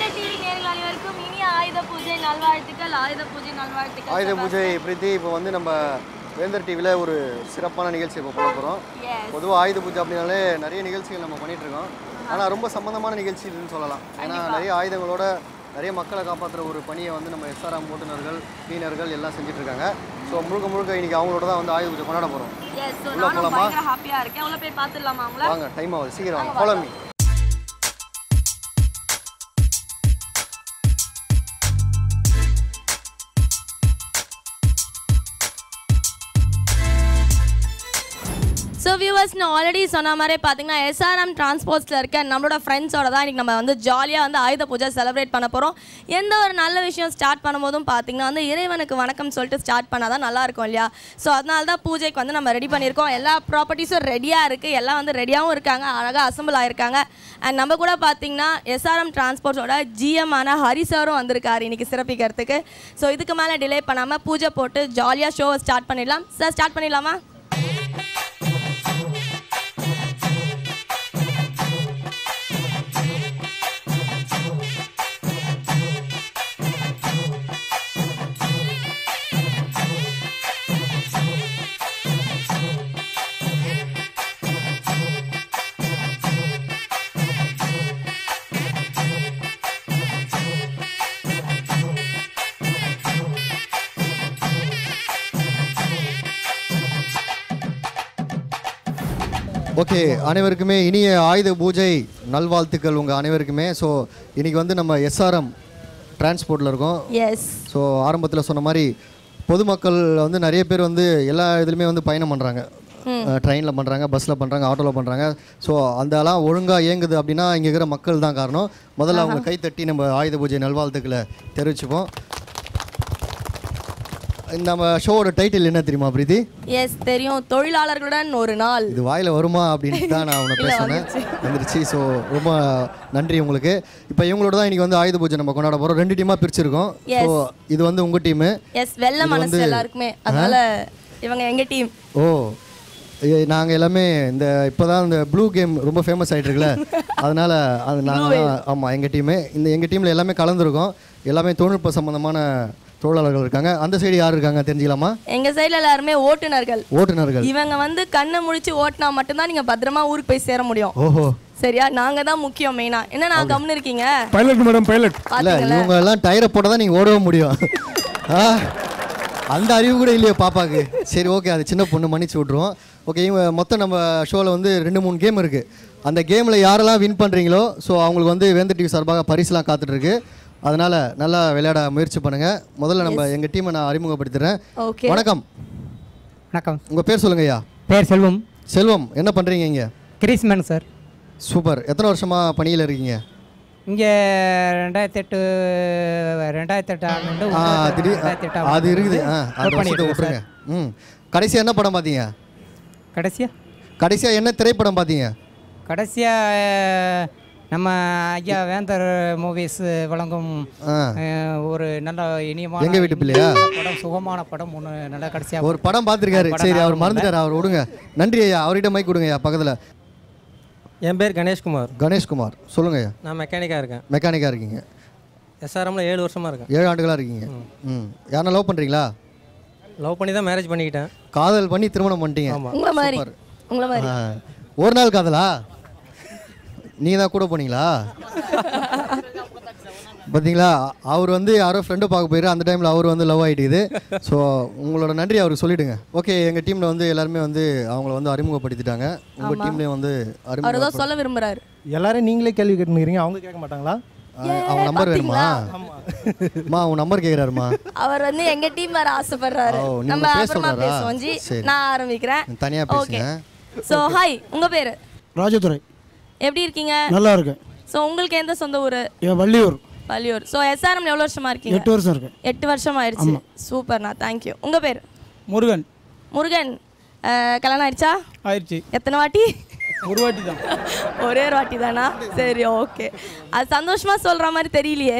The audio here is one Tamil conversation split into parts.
வேந்தர் டிவி நேர்கள் அனைவருக்கும் இனிய ஆயுத பூஜை நல்வாழ்த்துக்கள் ஆயுத பூஜை நல்வாழ்த்துக்கள் ஆயுத பூஜை பிரீத்தி இப்போ வந்து நம்ம வேந்தர் டிவியில் ஒரு சிறப்பான நிகழ்ச்சி இப்போ பண்ண போகிறோம் Yes. பொதுவாக ஆயுத பூஜை அப்படின்னாலே நிறைய நிகழ்ச்சிகள் நம்ம பண்ணிட்டு இருக்கோம் ஆனால் ரொம்ப சம்பந்தமான நிகழ்ச்சி இதுன்னு சொல்லலாம் ஏன்னா நிறைய ஆயுதங்களோட நிறைய மக்களை காப்பாற்றுற ஒரு பணியை வந்து நம்ம எஸ்ஆர்எம் ஓட்டுநர்கள் கிளீனர்கள் எல்லாம் செஞ்சுட்டு இருக்காங்க ஸோ முழுக்க முழுக்க இன்னைக்கு அவங்களோட தான் வந்து ஆயுத பூஜை கொண்டாட போகிறோம் எஸ் ஸோ உள்ள நானும் போலாமா? பயங்கர ஹாப்பியா இருக்கேன் உள்ள போய் பார்த்துடலாமா அவங்கள வாங்க டைம் ஆகுது சீக்கிரம் வாங்க ஃபாலோ மீ ஸோ வியூவர்ஸ் நான் ஆல்ரெடி சொன்ன மாதிரி பார்த்தீங்கன்னா எஸ்ஆர்எம் டிரான்ஸ்போர்ட்ஸில் இருக்க நம்மளோட ஃப்ரெண்ட்ஸோட தான் இன்றைக்கி நம்ம வந்து ஜாலியாக வந்து ஆயுத பூஜை செலிப்ரேட் பண்ண போகிறோம் எந்த ஒரு நல்ல விஷயம் ஸ்டார்ட் பண்ணும்போதும் பார்த்தீங்கன்னா வந்து இறைவனுக்கு வணக்கம் சொல்லிட்டு ஸ்டார்ட் பண்ணால் தான் நல்லா இருக்கும் இல்லையா ஸோ அதனால தான் பூஜைக்கு வந்து நம்ம ரெடி பண்ணியிருக்கோம் எல்லா ப்ராப்பர்ட்டிஸும் ரெடியாக இருக்குது எல்லாம் வந்து ரெடியாகவும் இருக்காங்க அழகாக அசம்பிள் ஆயிருக்காங்க அண்ட் நம்ம கூட பார்த்தீங்கன்னா எஸ்ஆர்எம் டிரான்ஸ்போர்ட்ஸோட ஜிஎம் ஆன ஹரி சாரும் வந்திருக்காரு இன்னைக்கு சிறப்பிக்கிறதுக்கு ஸோ இதுக்கு மேலே டிலே பண்ணாமல் பூஜை போட்டு ஜாலியாக ஷோவை ஸ்டார்ட் பண்ணிடலாம் சார் ஸ்டார்ட் பண்ணிடலாமா ஓகே அனைவருக்குமே இனிய ஆயுத பூஜை நல்வாழ்த்துக்கள் உங்கள் அனைவருக்குமே ஸோ இன்னைக்கு வந்து நம்ம எஸ்ஆர்எம் டிரான்ஸ்போர்ட்டில் இருக்கோம் எஸ் ஸோ ஆரம்பத்தில் சொன்ன மாதிரி பொதுமக்கள் வந்து நிறைய பேர் வந்து எல்லா இதுலையுமே வந்து பயணம் பண்ணுறாங்க ட்ரெயினில் பண்ணுறாங்க பஸ்ஸில் பண்ணுறாங்க ஆட்டோவில் பண்ணுறாங்க ஸோ அதெல்லாம் ஒழுங்காக இயங்குது அப்படின்னா இங்கே இருக்கிற மக்கள் தான் காரணம் முதல்ல அவங்க கை தட்டி நம்ம ஆயுத பூஜை நல்வாழ்த்துக்களை தெரிவிச்சுப்போம் நம்ம ஷோவோட டைட்டில் என்ன தெரியுமா பிரீத்தி எஸ் தெரியும் தொழிலாளர்களுடன் ஒரு நாள் இது வாயில் வருமா அப்படின்ட்டு தான் நான் உன்னை பேசினேன் வந்துருச்சு ஸோ ரொம்ப நன்றி உங்களுக்கு இப்போ இவங்களோட தான் இன்னைக்கு வந்து ஆயுத பூஜை நம்ம கொண்டாட போகிறோம் ரெண்டு டீமாக பிரிச்சிருக்கோம் ஸோ இது வந்து உங்கள் டீமு எஸ் வெள்ள மனசு எல்லாருக்குமே அதனால இவங்க எங்க டீம் ஓ நாங்கள் எல்லாமே இந்த இப்போ தான் இந்த ப்ளூ கேம் ரொம்ப ஃபேமஸ் ஆகிட்டு இருக்குல்ல அதனால் அது நாங்கள் ஆமாம் எங்கள் டீமு இந்த எங்கள் டீமில் எல்லாமே கலந்துருக்கோம் எல்லாமே தொழில்நுட்ப சம்மந்தமான தொழிலாளர்கள் இருக்காங்க அந்த சைடு யார் இருக்காங்க தெரிஞ்சுக்கலாமா எங்க சைடுல எல்லாருமே ஓட்டுநர்கள் ஓட்டுநர்கள் இவங்க வந்து கண்ணை முழிச்சு ஓட்டினா மட்டும்தான் நீங்க பத்திரமா ஊருக்கு போய் சேர முடியும் ஓஹோ சரியா நாங்க தான் முக்கியம் மெயினா என்ன நான் கம்னு இருக்கீங்க பைலட் மேடம் பைலட் இல்லை இவங்க எல்லாம் டயரை போட்டால் தான் நீங்கள் ஓடவே முடியும் ஆ அந்த அறிவு கூட இல்லையே பாப்பாக்கு சரி ஓகே அது சின்ன பொண்ணு மன்னிச்சு விட்ருவோம் ஓகே இவங்க மொத்தம் நம்ம ஷோவில் வந்து ரெண்டு மூணு கேம் இருக்குது அந்த கேமில் யாரெல்லாம் வின் பண்ணுறீங்களோ ஸோ அவங்களுக்கு வந்து வேந்த டிவி சார்பாக பரிசுலாம் காத்துட்ருக்கு அதனால் நல்லா விளையாட முயற்சி பண்ணுங்கள் முதல்ல நம்ம எங்கள் டீமை நான் அறிமுகப்படுத்துகிறேன் ஓகே வணக்கம் வணக்கம் உங்கள் பேர் சொல்லுங்க ஐயா பேர் செல்வம் செல்வம் என்ன பண்ணுறீங்க இங்கே கிரீஸ்மேன் சார் சூப்பர் எத்தனை வருஷமாக பணியில் இருக்கீங்க இங்கே ரெண்டாயிரத்தி எட்டு ரெண்டாயிரத்தி எட்டு ஆண்டு ஆ திடீர் ரெண்டாயிரத்தி எட்டாம் அது இருக்குது ஆ அந்த Work பண்ணிட்டு வருஷத்தை விட்டுருங்க ம் கடைசியாக என்ன படம் பார்த்தீங்க கடைசியா கடைசியாக என்ன திரைப்படம் பார்த்தீங்க கடைசியா நம்ம ஐயா வேந்தர் மூவிஸ் வழங்கும் ஆ அஹ், ஒரு நல்ல இனியமான எங்க வீட்டு பிள்ளையா? படம் சுகமான படம் ஒன்று நல்ல கடைசியா ஒரு படம் பார்த்துருக்காரு படம் சரி அவர் ஞாபகம் மறந்துட்டார் அவர் விடுங்க நன்றி ஐயா அவர்கிட்ட மைக் கொடுங்க ஐயா பக்கத்தில் என் பேர் கணேஷ்குமார் கணேஷ்குமார் சொல்லுங்க ஐயா நான் மெக்கானிக்காக இருக்கேன் மெக்கானிக்காக இருக்கீங்க எஸ்ஆர்எம்ல ஏழு வருஷமாக இருக்கேன் ஏழு ஆண்டுகளாக இருக்கீங்க ம் யாரா லவ் பண்ணுறீங்களா லவ் பண்ணி தான் மேரேஜ் பண்ணிக்கிட்டேன் காதல் பண்ணி திருமணம் பண்ணிட்டீங்க உங்கள மாதிரி உங்கள மாதிரி ஆ. ஒரு நாள் காதலா நீங்க தான் கூட போனீங்களா பார்த்தீங்களா அவர் வந்து யாரோ ஃப்ரெண்டை பார்க்க போயிரு அந்த டைமில் அவர் வந்து லவ் ஆகிட்டுது ஸோ உங்களோட நன்றி அவருக்கு சொல்லிடுங்க ஓகே எங்கள் டீமில் வந்து எல்லாருமே வந்து அவங்கள வந்து அறிமுகப்படுத்திட்டாங்க உங்கள் டீம்லேயும் வந்து அவர் அறிமுக ஏதோ சொல்ல விரும்புறாரு எல்லாரும் நீங்களே கேள்வி கேட்டுக்கிறீங்க அவங்க கேட்க மாட்டாங்களா அவங்க நம்பர் வேணுமா அம்மா அவங்க நம்பர் கேட்குறாருமா அவர் வந்து எங்க டீம் வர ஆசைப்படுறாரு ஓ, நீங்க நம்ம பேச அப்புறமா சொல்றாரா? பேசுவோம் ஜி சரி. நான் ஆரம்பிக்கிறேன் தனியாக ஓகே பேசுங்க ஸோ ஹாய் உங்க பேரு ராஜதுரை எப்படி இருக்கீங்க நல்லா இருக்கேன் ஸோ உங்களுக்கு எந்த சொந்த ஊர் என் வள்ளியூர் வள்ளியூர் ஸோ எஸ்ஆர்எம்ல எவ்வளோ வருஷமா இருக்கீங்க எட்டு வருஷம் இருக்கேன் எட்டு வருஷம் ஆயிடுச்சு சூப்பர்ண்ணா தேங்க்யூ உங்க பேர் முருகன் முருகன் அஹ், கல்யாணம் ஆயிடுச்சா ஆயிடுச்சு எத்தனை வாட்டி ஒரு வாட்டி தான் ஒரே ஒரு வாட்டி தானா சரி ஓகே அது சந்தோஷமா சொல்ற மாதிரி தெரியலையே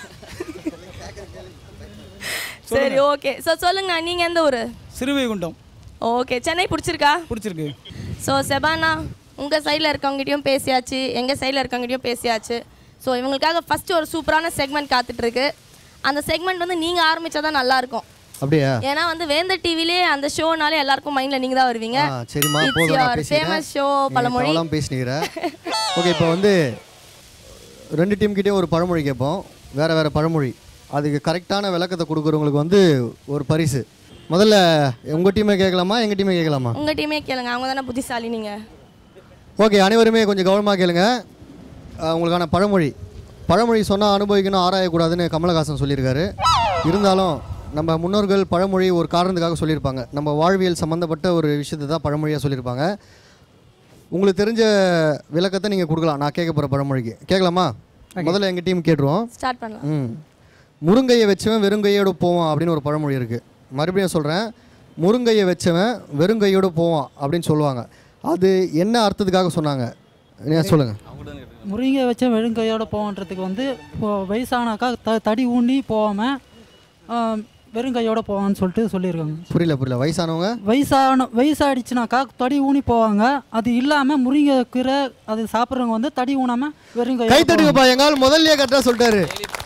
சரி ஓகே ஸோ சொல்லுங்க நீங்க எந்த ஊர் சிறுவைகுண்டம் ஓகே சென்னை பிடிச்சிருக்கா பிடிச்சிருக்கு ஸோ செபானா உங்கள் சைடில் இருக்கவங்ககிட்டயும் பேசியாச்சு எங்கள் சைடில் இருக்கவங்ககிட்டயும் பேசியாச்சு ஸோ இவங்களுக்காக ஃபர்ஸ்ட் ஒரு சூப்பரான செக்மெண்ட் காத்துட்டு இருக்கு அந்த செக்மெண்ட் வந்து நீங்க ஆரம்பிச்சா தான் நல்லா இருக்கும் அப்படியா ஏன்னா வந்து வேந்தர் டிவிலே அந்த ஷோனாலே எல்லாருக்கும் மைண்ட்ல நீங்க தான் வருவீங்க ஆ சரிம்மா It's போதும் நான் your பேசிக்கிறேன் famous show, பழமொழி. பழமொழி பேசிக்கிறேன் ஓகே இப்போ வந்து ரெண்டு டீம் ஒரு பழமொழி கேட்போம் வேற வேற பழமொழி அதுக்கு கரெக்டான விளக்கத்தை கொடுக்குறவங்களுக்கு வந்து ஒரு பரிசு முதல்ல உங்கள் டீமே கேட்கலாமா எங்கள் டீமே கேட்கலாமா உங்க டீமே கேளுங்க அவங்க தானே புத்திசாலி நீங்க ஓகே அனைவருமே கொஞ்சம் கவனமாக கேளுங்க அஹ், உங்களுக்கான பழமொழி பழமொழி சொன்னால் அனுபவிக்கணும் ஆராயக்கூடாதுன்னு கமலஹாசன் சொல்லியிருக்காரு இருந்தாலும் நம்ம முன்னோர்கள் பழமொழி ஒரு காரணத்துக்காக சொல்லியிருப்பாங்க நம்ம வாழ்வியல் சம்மந்தப்பட்ட ஒரு விஷயத்தை தான் பழமொழியாக சொல்லியிருப்பாங்க உங்களுக்கு தெரிஞ்ச விளக்கத்தை நீங்கள் கொடுக்கலாம் நான் கேட்க போகிற பழமொழிக்கு கேட்கலாமா முதல்ல எங்கள் டீம் கேட்டுருவோம் ஸ்டார்ட் பண்ணலாம் ம் முருங்கையை வச்சவன் வெறுங்கையோடு போவான் அப்படின்னு ஒரு பழமொழி இருக்குது மறுபடியும் சொல்கிறேன் முருங்கையை வச்சவன் வெறுங்கையோடு போவான் அப்படின்னு சொல்லுவாங்க அது என்ன அர்த்தத்துக்காக சொன்னாங்க நீங்கள் சொல்லுங்கள் முருங்கை வச்ச வெறுங்கையோட போகன்றதுக்கு வந்து இப்போ வயசானாக்கா த தடி ஊனி போகாமல் வெறுங்கையோட போவான்னு சொல்லிட்டு சொல்லியிருக்காங்க புரியல புரியல வயசானவங்க வயசான வயசாயிடுச்சுனாக்கா தடி ஊனி போவாங்க அது இல்லாமல் முருங்கை கீரை அது சாப்பிட்றவங்க வந்து தடி ஊனாமல் வெறுங்கை கை தட்டுங்கப்பா எங்கால் முதல்லயே கரெக்டாக சொல்லிட்டாரு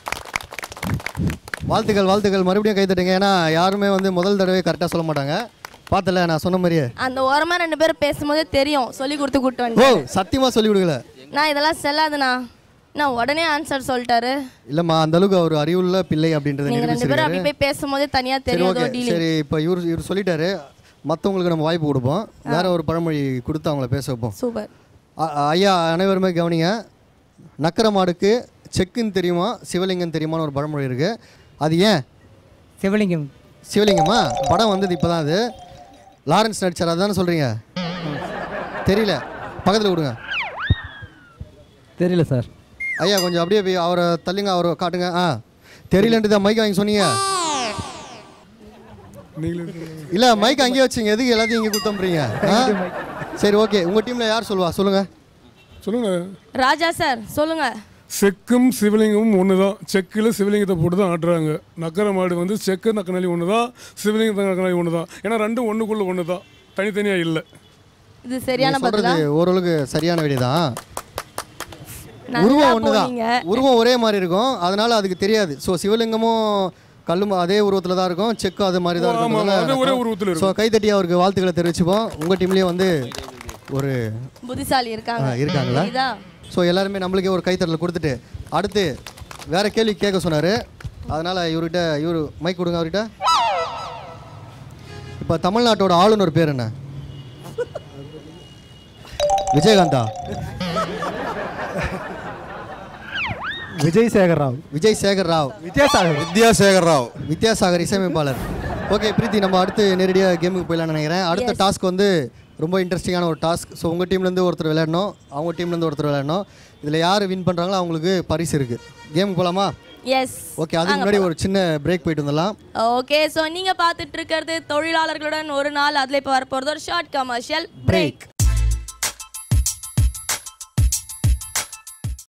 வாழ்த்துக்கள் வாழ்த்துக்கள் மறுபடியும் கை தட்டுங்க ஏன்னா யாருமே வந்து முதல் தடவை கரெக்டாக சொல்ல மாட்டாங்க பார்த்தல நான் சொன்ன மாதிரியே அந்த ஓரமா ரெண்டு பேரும் பேசும்போதே தெரியும் சொல்லி கொடுத்து கூட்டு ஓ வந்து சத்தியமாக சொல்லி கொடுக்கல நான் இதெல்லாம் செல்லாதுண்ணா நான் உடனே ஆன்சர் சொல்லிட்டாரு இல்லைம்மா அந்த அளவுக்கு அவர் அறிவுள்ள பிள்ளை அப்படின்றத நீங்க ரெண்டு பேரும் நிரூபிச்சிருக்காரு அப்படி போய் பேசும்போதே தனியா சரி தெரியும் ஓகே ஏதோ டீலிங் சரி இப்போ இவர் இவர் சொல்லிட்டாரு மற்றவங்களுக்கு நம்ம வாய்ப்பு கொடுப்போம் வேற ஒரு பழமொழி கொடுத்து அவங்கள பேச வைப்போம் சூப்பர் அ- அ- ஐயா அனைவருமே கவனிங்க நக்கர மாடுக்கு செக்குன்னு தெரியுமா சிவலிங்கம் தெரியுமான்னு ஒரு பழமொழி இருக்கு அது ஏன் சிவலிங்கம் சிவலிங்கம்மா படம் வந்தது இப்போ தான் அது லாரன்ஸ் நடிச்சார் அதானே சொல்கிறீங்க தெரியல பக்கத்தில் விடுங்க தெரியல சார் ஐயா கொஞ்சம் அப்படியே போய் அவரை தள்ளுங்க அவரை காட்டுங்க ஆ தெரியலன்ட்டு தான் மைக் வாங்கி சொன்னீங்க இல்லை மைக் அங்கேயே வச்சுங்க எதுக்கு எல்லாத்தையும் இங்கே கொடுத்தம்புறீங்க ஆ சரி ஓகே உங்கள் டீமில் யார் சொல்லுவா சொல்லுங்கள் சொல்லுங்க ராஜா சார் சொல்லுங்க செக்கும் சிவலிங்கமும் ஒன்று தான் செக்கில் சிவலிங்கத்தை போட்டு தான் ஆட்டுறாங்க நக்கர மாடு வந்து செக்கு நக்கனாலி ஒன்று தான் சிவலிங்கத்தை நக்கனாலி ஒன்று தான் ஏன்னா ரெண்டும் ஒன்றுக்குள்ளே ஒன்று தான் தனித்தனியாக இல்லை இது சரியான நீங்க பதிலா சொல்றது ஓரளவுக்கு சரியான விடை தான் நல்லா உருவம் ஒன்று தான் போனீங்க. உருவம் ஒரே மாதிரி இருக்கும் அதனால அதுக்கு தெரியாது ஸோ சிவலிங்கமும் கல்லும் அதே உருவத்தில் தான் இருக்கும் செக்கும் அது மாதிரி தான் ஆமா, ஆமா, அது ஒரே உருவத்துல இருக்கும் ஸோ கைத்தட்டி அவருக்கு வாழ்த்துக்களை தெரிவிச்சுப்போம் உங்கள் டீம்லேயே வந்து ஒரு புத்திசாலி இருக்காங்க ஆ, இருக்காங்களா? புரியுதா ஸோ எல்லாருமே நம்மளுக்கே ஒரு கைத்தட்டல் கொடுத்துட்டு அடுத்து வேற கேள்வி கேட்க சொன்னார் அதனால் இவர்கிட்ட இவர் மைக் கொடுங்க அவர்கிட்ட இப்போ தமிழ்நாட்டோட ஆளுநர் பேர் என்ன விஜயகாந்தா விஜய் சேகர் ராவ் விஜய் சேகர் ராவ் வித்யாசாகர் வித்யாசேகர் ராவ் வித்யாசாகர் இசையமைப்பாளர் ஓகே பிரீத்தி நம்ம அடுத்து நேரடியாக கேமுக்கு போயிடலாம்னு நினைக்கிறேன் அடுத்த டாஸ்க் வந்து ரொம்ப இன்ட்ரெஸ்டிங்கான ஒரு டாஸ்க் ஸோ உங்கள் டீம்லேருந்து ஒருத்தர் விளையாடணும் அவங்க டீம்லேருந்து ஒருத்தர் விளையாடணும் இதில் யார் வின் பண்ணுறாங்களோ அவங்களுக்கு பரிசு இருக்குது கேமுக்கு போகலாமா எஸ் ஓகே அதுக்கு முன்னாடி ஒரு சின்ன பிரேக் போயிட்டு வந்துடலாம் ஓகே ஸோ நீங்க பார்த்துட்டு இருக்கிறது தொழிலாளர்களுடன் ஒரு நாள் அதில் இப்போ வரப்போகிறது ஒரு ஷார்ட் கமர்ஷியல் பிரேக்